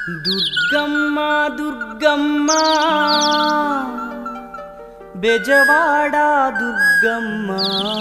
దుర్గమ్మ దుర్గమ్మ బెజవాడ దుర్గమ్మ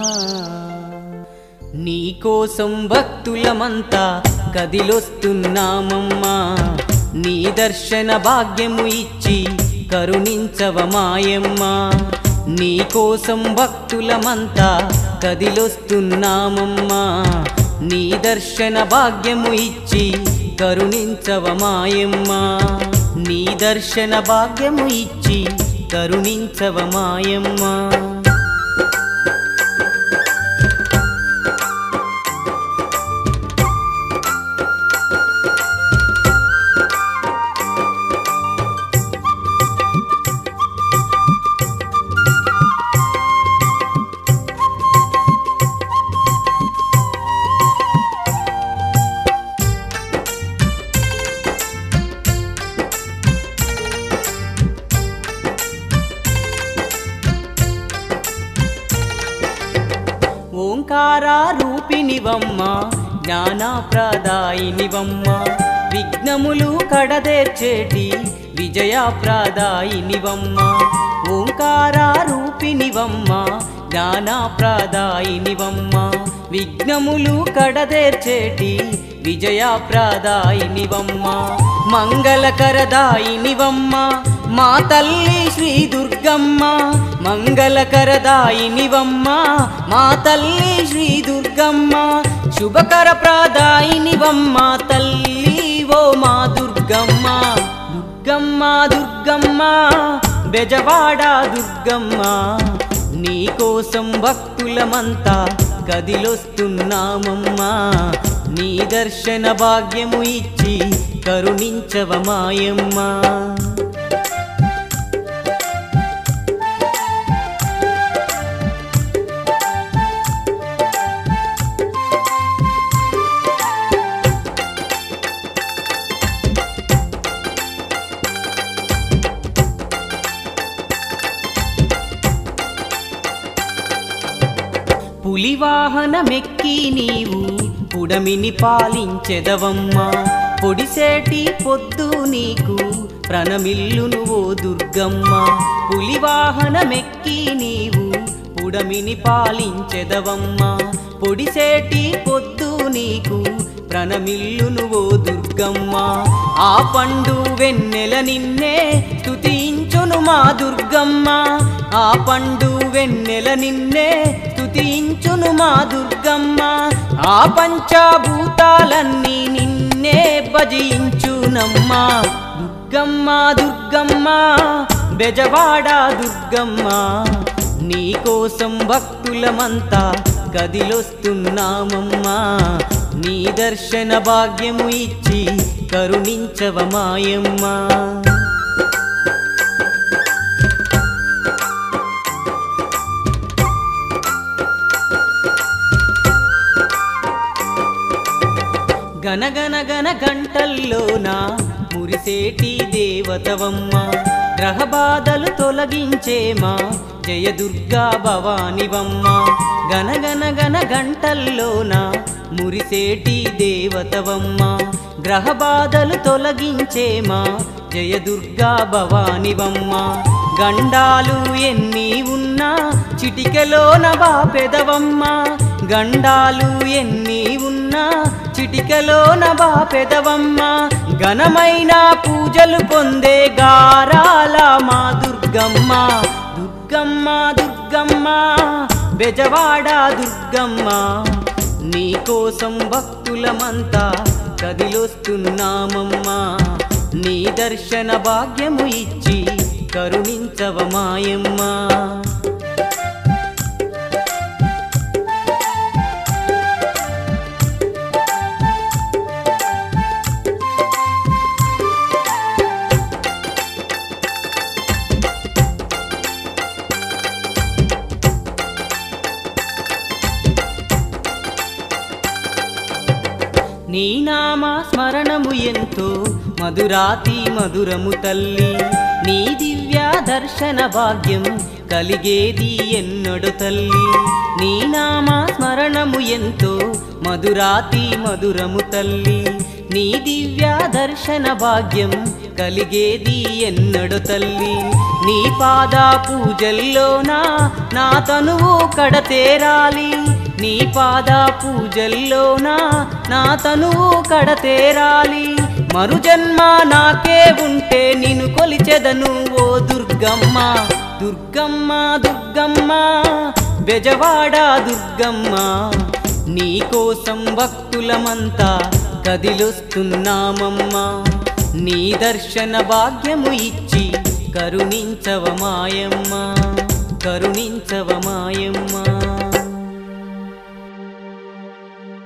నీకోసం భక్తులమంతా కదిలొస్తున్నామమ్మా నీ దర్శన భాగ్యము ఇచ్చి కరుణించవమాయమ్మా నీకోసం భక్తులమంతా కదిలొస్తున్నామమ్మా నీ దర్శన భాగ్యము ఇచ్చి కరుణించవమాయమ్మా నీ దర్శన భాగ్యము ఇచ్చి కరుణించవమాయమ్మా ఓంకార రూపినివమ్మ జ్ఞానప్రదాయినివమ్మ విఘ్నములు కడదేర్చేటి విజయప్రదాయినివమ్మ ఓంకార రూపినివమ్మ జ్ఞానప్రదాయినివమ్మ విఘ్నములు కడదేర్చేటి విజయప్రదాయినివమ్మ మంగళకరదాయినివమ్మ మా తల్లి శ్రీ దుర్గమ్మ మంగళకరదాయినివమ్మ మా తల్లి శ్రీ దుర్గమ్మ శుభకర ప్రదాయినివమ్మ తల్లి ఓ మా దుర్గమ్మ దుర్గమ్మ దుర్గమ్మ బెజవాడ దుర్గమ్మ నీకోసం భక్తులమంతా కదిలొస్తున్నామమ్మా నీ దర్శన భాగ్యము ఇచ్చి కరుణించవమాయమ్మా పులివాహనమెక్కి నీవు పుడమిని పాలించెదవమ్మా పొడిసేటి పొద్దు నీకు ప్రణమిల్లును ఓ దుర్గమ్మ పులివాహనమెక్కి నీవు పుడమిని పాలించెదవమ్మా పొడిసేటి పొద్దు నీకు ప్రణమిల్లును ఓ దుర్గమ్మ ఆ పండు వెన్నెల నిన్నే స్తుతించును మా దుర్గమ్మ ఆ పండు వెన్నెల నిన్నే స్తుతించును మా దుర్గమ్మ ఆ పంచభూతాలన్నీ నిన్నే భజించునమ్మా దుర్గమ్మ దుర్గమ్మ బెజవాడ దుర్గమ్మ నీకోసం భక్తులమంతా కదిలొస్తున్నామమ్మా నీ దర్శన భాగ్యము ఇచ్చి కరుణించవమాయమ్మా గనగన గన గంటల్లోన మురిసేటి దేవతవమ్మ గ్రహ బాధలు తొలగించేమా జయ దుర్గా భవానివమ్మ గనగన గన గంటల్లోన మురిసేటి దేవతవమ్మ గ్రహ బాధలు తొలగించేమా జయ దుర్గా భవానివమ్మ గండాలు ఎన్ని ఉన్నా చిటికెలోన బాపెదవమ్మ గండాలు ఎన్ని ఉన్నా చిటికలోన బాపెదవమ్మ ఘనమైన పూజలు పొందే గారాల మా దుర్గమ్మ దుర్గమ్మ దుర్గమ్మ బెజవాడ దుర్గమ్మ నీకోసం భక్తులమంతా కదిలొస్తున్నామమ్మా నీ దర్శన భాగ్యము ఇచ్చి కరుణించవమాయమ్మా నీ నామ స్మరణము ఎంతో మధురాతి మధురము తల్లి నీ దివ్య దర్శన భాగ్యం కలిగేది ఎన్నడు తల్లి నీ నామ స్మరణము ఎంతో మధురాతి మధురము తల్లి నీ దివ్య దర్శన భాగ్యం కలిగేది ఎన్నడు తల్లి నీ పాద పూజల్లోనా నా తనువు కడతేరాలి నీ పాద పూజల్లోనా నా తనువు కడతేరాలి మరు జన్మ నాకే ఉంటే నిన్ను కొలిచెదను ఓ దుర్గమ్మ దుర్గమ్మ దుర్గమ్మ బెజవాడ దుర్గమ్మ నీ కోసం భక్తులమంతా కదిలొస్తున్నామమ్మా నీ దర్శన భాగ్యము ఇచ్చి కరుణించవ మాయమ్మ కరుణించవ మాయమ్మ